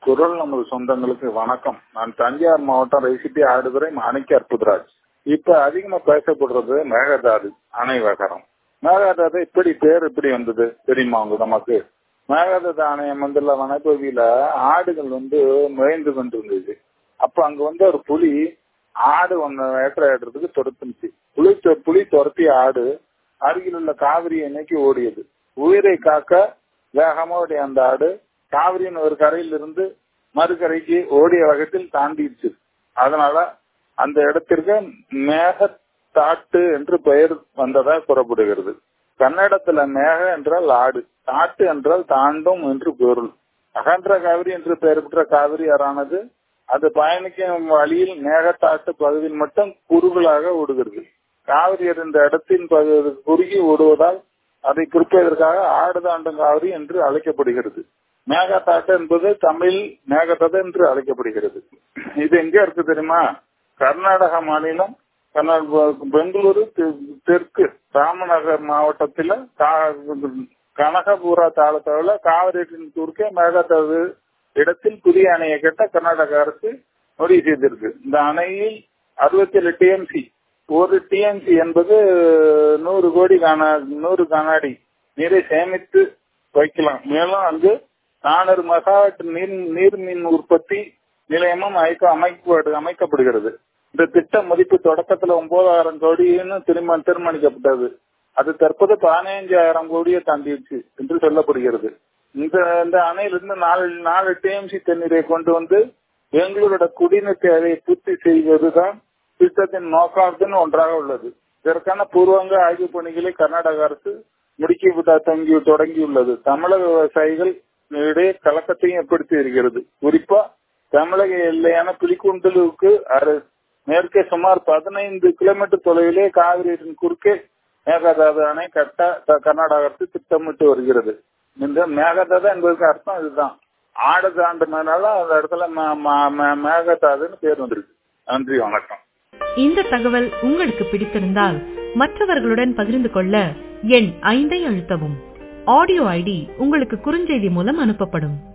குரல் நமது சொந்தங்களுக்கு வணக்கம் நான் தஞ்சாவூர் மாவட்டம் ரெசிபி ஆடுதுறை மாணிக்க அற்புதராஜ் இப்ப அதிகமா பேசப்படுறது மேகதாது அணை விவகாரம் மேகதாது இப்படி பேர் இப்படி வந்தது தெரியுமா உங்க நமக்கு மேகதாது அணையம் வந்து வனப்பகுதியில ஆடுகள் வந்து நுழைந்து கொண்டிருந்தது அப்ப அங்க வந்து ஒரு புலி ஆடு ஒன்னு வேட்டையாடுறதுக்கு துரத்துனுச்சு புலி புலி துரத்திய ஆடு அருகில் உள்ள காவிரியை நோக்கி ஓடியது உயிரை காக்க வேகமா ஓடிய அந்த ஆடு காவிரியின் ஒரு கரையில் இருந்து மறுகரைக்கு ஓடிய வகத்தில் தாண்டிடுச்சு அதனால அந்த இடத்திற்கு மேகத்தாட்டு என்று பெயர் வந்ததா கூறப்படுகிறது கன்னடத்துல மேக என்றால் ஆடு தாட்டு என்றால் தாண்டும் என்று பொருள் அகன்ற காவிரி என்று பெயர் பெற்ற காவிரி ஆறானது அது பயணிக்கும் வழியில் மேகத்தாட்டு பகுதியில் மட்டும் குறுகலாக ஓடுகிறது காவிரி இருந்த இடத்தின் குறுகி ஓடுவதால் அதை குறிப்பதற்காக ஆடு தாண்டும் காவிரி என்று அழைக்கப்படுகிறது மேகத்தாட்டு என்பது தமிழ் மேகத்தது என்று அழைக்கப்படுகிறது இது எங்க இருக்கு தெரியுமா கர்நாடக மாநிலம் பெங்களூரு தெற்கு ராமநகர் மாவட்டத்தில் கனகபுரா தாலுக்காவில் காவிரியின் குறுக்கே மேகத்தாது இடத்தில் புதிய அணையை கட்ட கர்நாடக அரசு முடிவு செய்திருக்கு இந்த அணையில் அறுபத்தி ஏழு டிஎம்சி ஒரு டிஎம்சி என்பது நூறு கோடி கன நூறு கண்ணாடி நீரை சேமித்து வைக்கலாம் மேலும் அங்கு நானூறு மெகாவாட் நீர் நீர் மின் உற்பத்தி நிலையமும் அமைக்க அமைக்கப்படுகிறது இந்த திட்ட மதிப்பு தொடக்கத்துல ஒன்பதாயிரம் கோடின்னு திரும்ப தீர்மானிக்கப்பட்டது அது தற்போது பதினைஞ்சாயிரம் கோடியை தாண்டிடுச்சு என்று சொல்லப்படுகிறது இந்த இந்த அணையிலிருந்து நாலு நாலு டிஎம்சி தண்ணீரை கொண்டு வந்து பெங்களூரோட குடிநீர் தேவையை பூர்த்தி செய்வதுதான் திட்டத்தின் நோக்கத்தின் ஒன்றாக உள்ளது இதற்கான பூர்வாங்க ஆய்வு பணிகளை கர்நாடக அரசு முடுக்கிவிட தங்கி தொடங்கியுள்ளது தமிழக விவசாயிகள் இடையே கலக்கத்தையும் ஏற்படுத்தி இருக்கிறது குறிப்பா தமிழக எல்லையான புலிக்குண்டலுக்கு மேற்கே சுமார் பதினைந்து கிலோமீட்டர் தொலைவிலே காவிரியின் குறுக்கே மேகதாது அணை கட்ட கர்நாடக அரசு திட்டமிட்டு வருகிறது இந்த மேகதாது என்பதற்கு அர்த்தம் இதுதான் ஆடு தாண்டினால அந்த இடத்துல மேகதாதுன்னு பேர் வந்திருக்கு நன்றி வணக்கம் இந்த தகவல் உங்களுக்கு பிடித்திருந்தால் மற்றவர்களுடன் பகிர்ந்து கொள்ள எண் ஐந்தை அழுத்தவும் ஆடியோ ஐடி உங்களுக்கு குறுஞ்செய்தி மூலம் அனுப்பப்படும்